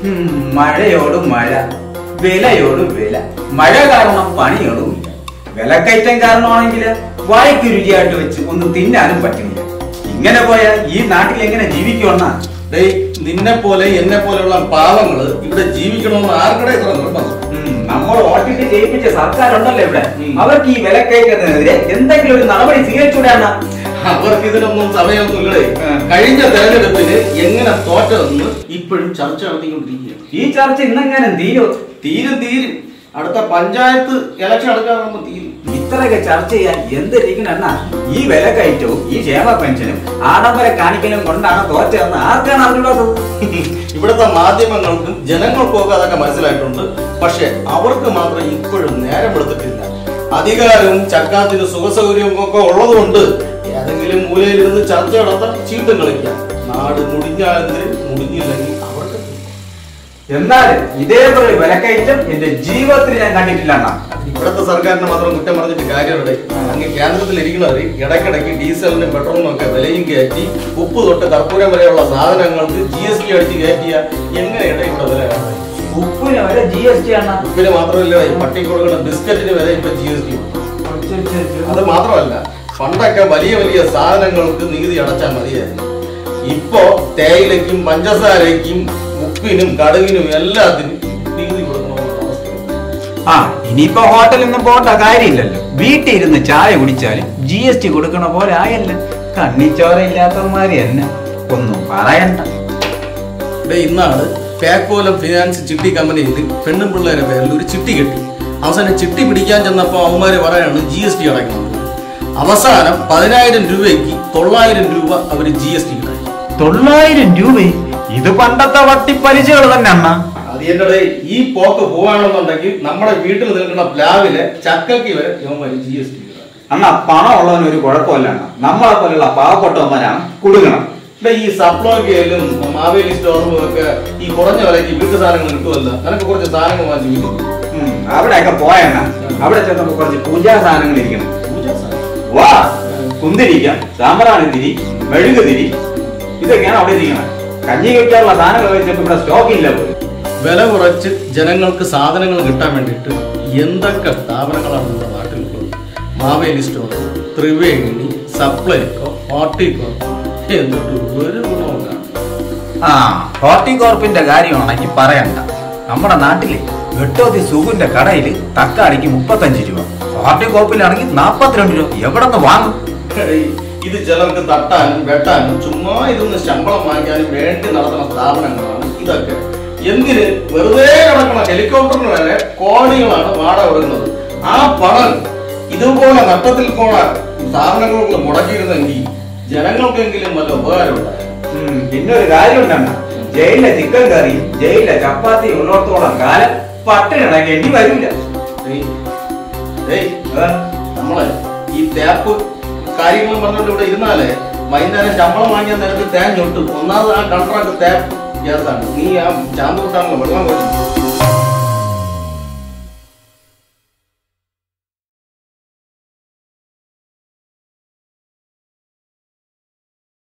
ഉം, മഴയോട് മഴ വിലയോട് വില മഴ കാരണം പണികളുമില്ല വിലക്കയറ്റം കാരണമാണെങ്കിൽ വായ്ക്ക് രുചിയായിട്ട് വെച്ച് ഒന്ന് തിന്നാനും പറ്റുന്നില്ല ഇങ്ങനെ പോയാൽ ഈ നാട്ടിൽ എങ്ങനെ ജീവിക്കുമെന്നാ ഡേയ് നിന്നെ പോലെ എന്നെ പോലെയുള്ള പാവങ്ങള് ഇവിടെ ജീവിക്കണമെന്ന് ആർക്കടെ ഇത്ര നിർബന്ധം ഉം, നമ്മൾ വോട്ടിട്ട് ജയിപ്പിച്ച സർക്കാരുണ്ടല്ലോ ഇവിടെ ഉം. അവർക്ക് ഈ വിലക്കയറ്റത്തിനെതിരെ എന്തെങ്കിലും ഒരു നടപടി സ്വീകരിച്ചൂടാന്നാ അവർക്ക് ഇതിനൊന്നും സമയമൊന്നുമില്ലേ ഉം. കഴിഞ്ഞ തെരഞ്ഞെടുപ്പിന് എങ്ങനെ തോറ്റതെന്ന് ഇപ്പോഴും ചർച്ച നടത്തിക്കൊണ്ടിരിക്കുകയാണ് ഈ ചർച്ച ഇന്നെങ്ങനെ തീരും തീരും തീരും അടുത്ത പഞ്ചായത്ത് ഇലക്ഷൻ അടുക്കാറാകുമ്പോ തീരും ഇത്രയൊക്കെ ചർച്ച ചെയ്യാൻ എന്തിരിക്കണെന്നാ ഈ വില കയറ്റവും ഈ ക്ഷേമ പെൻഷനും ആഡംബര കാണിക്കലും കൊണ്ടാണ് തോറ്റതെന്ന് ആർക്കാണ് അറിഞ്ഞൂടാത്തത് ഇവിടുത്തെ മാധ്യമങ്ങൾക്കും ജനങ്ങൾക്കും ഒക്കെ അതൊക്കെ മനസ്സിലായിട്ടുണ്ട് പക്ഷെ അവർക്ക് മാത്രം ഇപ്പോഴും നേരം എടുത്തിട്ടില്ല അധികാരവും ചക്കാത്തിന് സുഖസൗകര്യവും ഒക്കെ ഉള്ളതുകൊണ്ട് ഏതെങ്കിലും മൂലയിലിരുന്ന് ചർച്ച നടത്താൻ ചീട്ടും കളിക്കാം നാട് മുടിഞ്ഞാലെന്തിന് മുടിഞ്ഞില്ലെങ്കിൽ അവർക്ക് എന്നാലും ഇതേപോലെ വിലക്കയറ്റം എന്റെ ജീവിതത്തിൽ ഞാൻ കണ്ടിട്ടില്ല എന്നാ ഇവിടുത്തെ സർക്കാരിനെ മാത്രം കുറ്റം പറഞ്ഞിട്ട് കാര്യമുണ്ട് അങ്ങ് കേന്ദ്രത്തിൽ ഇരിക്കുന്നവര് ഇടയ്ക്കിടയ്ക്ക് ഡീസലിനും പെട്രോളിനും ഒക്കെ വിലയും കയറ്റി ഉപ്പ് തൊട്ട് കർപ്പൂരം വരെയുള്ള സാധനങ്ങൾക്ക് ജി എസ് ടി അടിച്ച് കയറ്റിയ എങ്ങനെയാണ് ഇവിടെ വില കാണുന്നത് ഉപ്പിന് വരെ ജി എസ് ടി ആണ് ഉപ്പിന് മാത്രമല്ല ഈ പട്ടിക്ക് കൊടുക്കുന്ന ബിസ്ക്കറ്റിന് വരെ ഇപ്പൊ ജി എസ് ടി അത് മാത്രമല്ല പണ്ടൊക്കെ വലിയ വലിയ സാധനങ്ങൾക്ക് നികുതി അടച്ചാൽ മതിയായിരുന്നു ഇപ്പോ തേയിലയ്ക്കും പഞ്ചസാരയ്ക്കും ഉപ്പിനും കടുകിനും എല്ലാത്തിനും നികുതി കൊടുക്കണമെന്നുള്ള അവസ്ഥ ആ ഇനിയിപ്പോ ഹോട്ടലിൽ നിന്നും പോകേണ്ട കാര്യമില്ലല്ലോ വീട്ടിൽ ഇരുന്ന് ചായ കുടിച്ചാലും ജി എസ് ടി കൊടുക്കണ പോലെ ആയല്ലോ കണ്ണിച്ചോര ഇല്ലാത്തവന്മാര് തന്നെ ഒന്നും പറയണ്ട ഇവിടെ ഇന്നാണ് പേക്കോലം ഫിനാൻസ് ചിട്ടി കമ്പനിയിൽ പെണ്ണും പിള്ളേരെ പേരിൽ ഒരു ചിട്ടി കെട്ടി അവസാനം ചിട്ടി പിടിക്കാൻ ചെന്നപ്പോൾ അവന്മാര് പറയാണ് ജി എസ് ടി അടയ്ക്കണം അവസാനം പതിനായിരം രൂപയ്ക്ക് തൊള്ളായിരം രൂപ അവർ ജി എസ് ടി കിട്ടായി തൊള്ളായിരം രൂപ ഇത് പണ്ടത്തെ വട്ടിപ്പലിശകൾ തന്നെ അണ്ണ അത് എന്റെ ഈ പോക്ക് പോവാണെന്നുണ്ടെങ്കിൽ നമ്മുടെ വീട്ടിൽ നിൽക്കുന്ന പ്ലാവിലെ ചക്കയ്ക്ക് വരെ ഇവന്മാര് ജി എസ് ടി അണ്ണ പണം ഉള്ളവന് ഒരു കുഴപ്പമില്ല അണ്ണ നമ്മളെ പോലുള്ള പാവപ്പെട്ടവന്മാരാണ് കുടുങ്ങണം ഇവിടെ ഈ സപ്ലോക്കയിലും മാവേലി സ്റ്റോറും ഒക്കെ ഈ കുറഞ്ഞ വിലയ്ക്ക് വീട്ടു സാധനങ്ങൾ കിട്ടുമല്ലോ നിനക്ക് കുറച്ച് സാധനങ്ങൾ വാങ്ങി വിൽക്കും ഉം, അവിടെയൊക്കെ പോയെണ്ണ അവിടെ ചെന്നപ്പോ കുറച്ച് പൂജാ സാധനങ്ങൾ ഇരിക്കണം പൂജാ സാധനം വാ കുന്തിരിക്ക സാമ്പ്രാണി തിരി മെഴുക് തിരി ഇതൊക്കെയാണ് അവിടെ ഇരിക്കുന്നത് കഞ്ഞി വെക്കാനുള്ള സാധനങ്ങൾ വെച്ചപ്പോ ഇവിടെ സ്റ്റോക്ക് ഇല്ല പോലും വില കുറച്ച് ജനങ്ങൾക്ക് സാധനങ്ങൾ കിട്ടാൻ വേണ്ടിയിട്ട് എന്തൊക്കെ സ്ഥാപനങ്ങളാണ് നമ്മുടെ നാട്ടിലുള്ളത് മാവേലി സ്റ്റോർ ത്രിവേണി സപ്ലൈകോ ഹോർട്ടികോ എന്നിട്ട് ഒരു ഗുണവും കാണില്ല. ആ ഹോർട്ടികോർപ്പിന്റെ കാര്യമാണെങ്കിൽ പറയണ്ട നമ്മുടെ നാട്ടില് വെട്ടോതി സുഖുന്റെ കടയിൽ തക്കാളിക്ക് മുപ്പത്തഞ്ച് രൂപ ഹോർട്ടികോർപ്പിലാണെങ്കിൽ നാപ്പത്തിരണ്ട് രൂപ എവിടെ നിന്ന് വാങ്ങും ഏയ്, ഇത് ചിലർക്ക് തട്ടാനും വെട്ടാനും ചുമ്മാ ഇതൊന്ന് ശമ്പളം വാങ്ങിക്കാനും വേണ്ടി നടത്തുന്ന സ്ഥാപനങ്ങളാണ് ഇതൊക്കെ എന്തിന് വെറുതെ കിടക്കണ ഹെലികോപ്റ്ററിന് വരെ കോടികളാണ് വാടക കൊടുക്കുന്നത് ആ പണം ഇതുപോലെ നട്ടത്തിൽ പോണ സ്ഥാപനങ്ങൾക്ക് മുടക്കിയിരുന്നെങ്കിൽ ജനങ്ങൾക്കെങ്കിലും വല്ല ഉപകാരം ഉണ്ടായിരുന്നു ഉം, പിന്നെ ഒരു കാര്യം ഉണ്ടെന്ന ജയിലിലെ ചിക്കൻ കറി ജയിലിലെ ചപ്പാത്തി ഉള്ളിടത്തോളം കാലം പട്ടിണി ഇടങ്ങേണ്ടി വരില്ല ഏയ്, ഏയ്, നമ്മളെ ഈ തേപ്പ് കാര്യങ്ങളും പറഞ്ഞുകൊണ്ട് ഇവിടെ ഇരുന്നാലേ വൈകുന്നേരം ശമ്പളം വാങ്ങിയ നേരത്തെ തേൻ ചൊട്ടും ഒന്നാമത് ആ കൺട്രാക്ട് തേപ്പ് ഗ്യാസാണ് നീ ആ ചാമ്പ് കിട്ടാനുള്ള വെള്ളം കൊടുക്കും